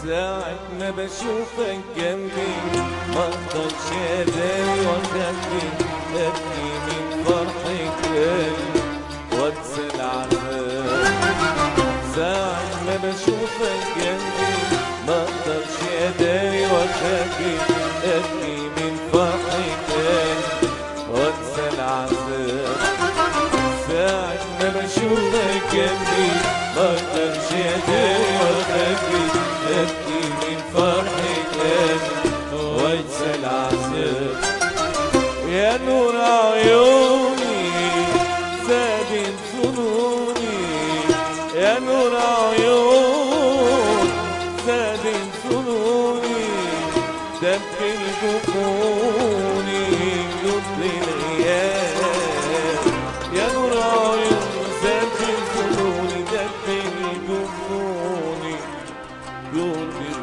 ساعة ما بشوفك جنبي ما اقدرش اداري واخبي ابكي من فرحة قلبي وانسى العذاب ساعة ما بشوفك جنبي ما اقدرش اداري واخبي ابكي من فرحة قلبي وانسى العذاب ساعة ما بشوفك جنبي ما اقدرش اداري واخبي ابكي من فرحة قلبي وانسى العذاب يا نور عيوني زادت ظنوني يا نور عيون زادت ظنوني دب الجفوني جد الغياب يا نور عيون زادت ظنوني دب الجفوني جد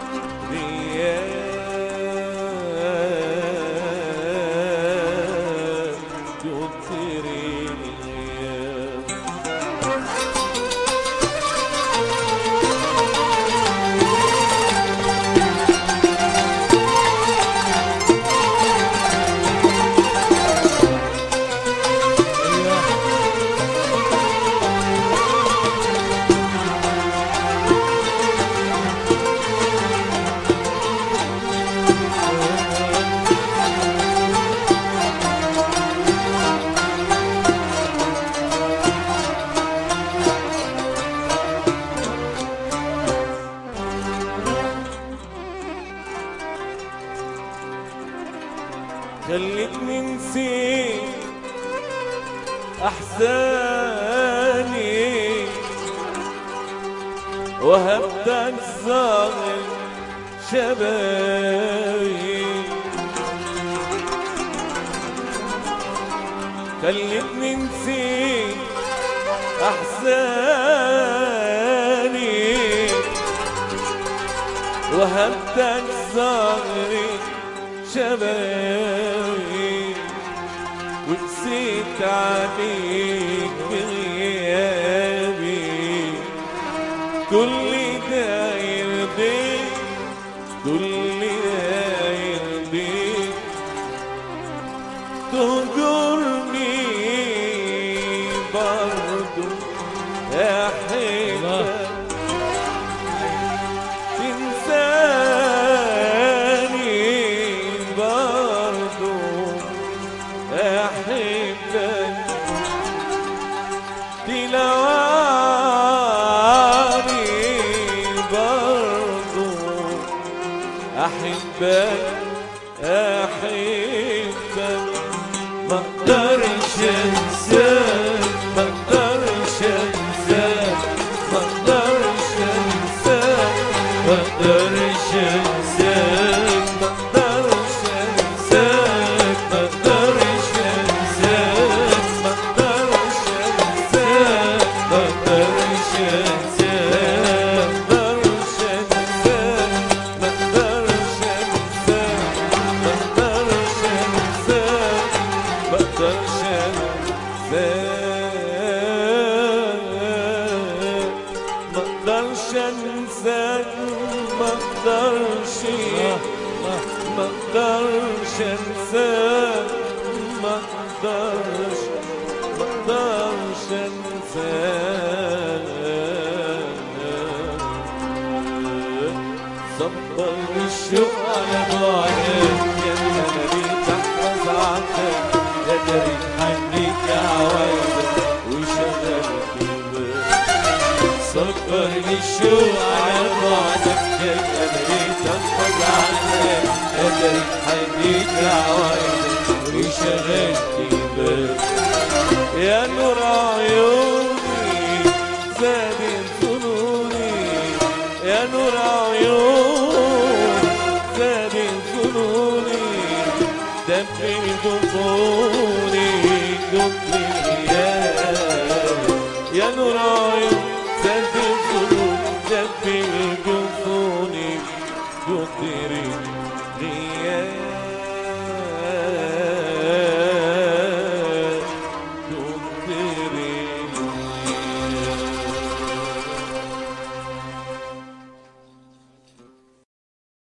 الغياب كتر الغياب خلتني نسيت احزاني وهبدك صاغر شبابي خلتني نسيت احزاني وهبتك صغري شبابي ونسيت عليك بغيابي كل ده يرضيك كل ده يرضيك تهجرني برضو احبك تنساني برضو احبك تلواني برضو احبك احبك ما اقدرش انساك ما اقدرش انساك ما اقدرش انساك ما اقدرش انساك ما اقدرش انساك ما اقدرش انساك ما اقدرش انساك ما اقدرش انساك ما اقدرش انساك ما اقدرش انساك ما اقدرش انساك ما اقدرش انساك ما اقدرش انساك ما اقدرش ما اقدرش انساك ما اقدرش ما اقدرش انساك صبر الشوق على بعدك يا الهنا تحفظ عنك يا داري حنيك يا عوايدك وشغل قلبك صبر الشوق على بعدك يا الهنا تحفظ عنك يا داري حنيك يا عوايدك وشغل قلبك يا نور عيوني زادت ظنوني يا نور عيون زادت ظنوني دفي جفوني جف الغياب يا نور عيون زادت ظنوني دفي جفوني جف